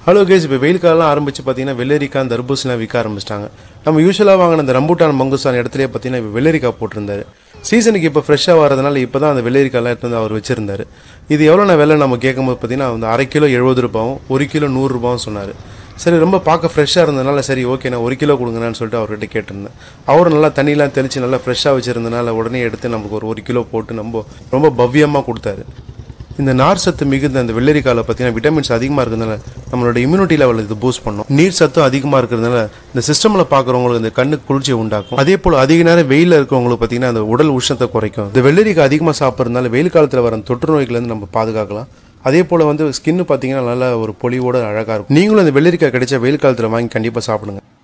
hello case இப்போ வெயில் காலம் ஆரம்பிச்சு பார்த்தீங்கன்னா வெள்ளரிக்காய் தர்பூசணிலாம் விற்க ஆரம்பிச்சிட்டாங்க நம்ம யூஸ்வலாக வாங்கின அந்த ரம்பூட்டான் மங்குசான் இடத்துலயே பார்த்தீங்கன்னா இப்போ வெள்ளரிக்காய் போட்டிருந்தாரு சீசனுக்கு இப்போ ஃப்ரெஷ்ஷாக வரதுனால இப்போ தான் அந்த வெள்ளரிக்காய்லாம் எடுத்து வந்து அவர் வச்சிருந்தாரு இது எவ்வளோ விலை நம்ம கேட்கும்போது பார்த்தீங்கன்னா அந்த அரை கிலோ எழுபது ரூபாவும் ஒரு கிலோ நூறுரூபாவும் சொன்னார் சரி ரொம்ப பார்க்க ஃப்ரெஷ்ஷாக இருந்ததுனால சரி ஓகே நான் ஒரு கிலோ கொடுங்கன்னு சொல்லிட்டு அவர்கிட்ட கேட்டிருந்தேன் அவர் நல்லா தண்ணிலாம் தெளித்து நல்லா ஃப்ரெஷ்ஷாக வச்சிருந்தனால உடனே எடுத்து நமக்கு ஒரு ஒரு கிலோ போட்டு நம்ம ரொம்ப பவ்யமாக கொடுத்தாரு இந்த நார் சத்து மிகுந்த அந்த வெள்ளரிக்காயில் பார்த்தீங்கன்னா விட்டமின்ஸ் அதிகமாக இருக்கிறதுனால நம்மளோட இம்யூனிட்டி லெவல் இது பூஸ்ட் பண்ணும் நீர் சத்தும் அதிகமாக இருக்கிறதுனால இந்த சிஸ்டமில் பார்க்குறவங்களுக்கு இந்த கண்ணுக்கு குளிர்ச்சியை உண்டாக்கும் அதே போல் அதிக நேரம் வெயிலில் இருக்கிறவங்களுக்கு பார்த்தீங்கன்னா அந்த உடல் உஷ்ணத்தை குறைக்கும் இந்த வெள்ளரிக்காய் அதிகமாக சாப்பிட்றதுனால வெயில் காலத்தில் வர தொற்று நோய்கள்லேருந்து நம்ம பாதுகாக்கலாம் அதே போல் வந்து ஸ்கின்னு பார்த்தீங்கன்னா நல்ல ஒரு பொலிவோட அழகாக இருக்கும் நீங்களும் இந்த வெள்ளரிக்காய் கிடைச்ச வெயில் காலத்தில் வாங்கி கண்டிப்பாக சாப்பிடுங்க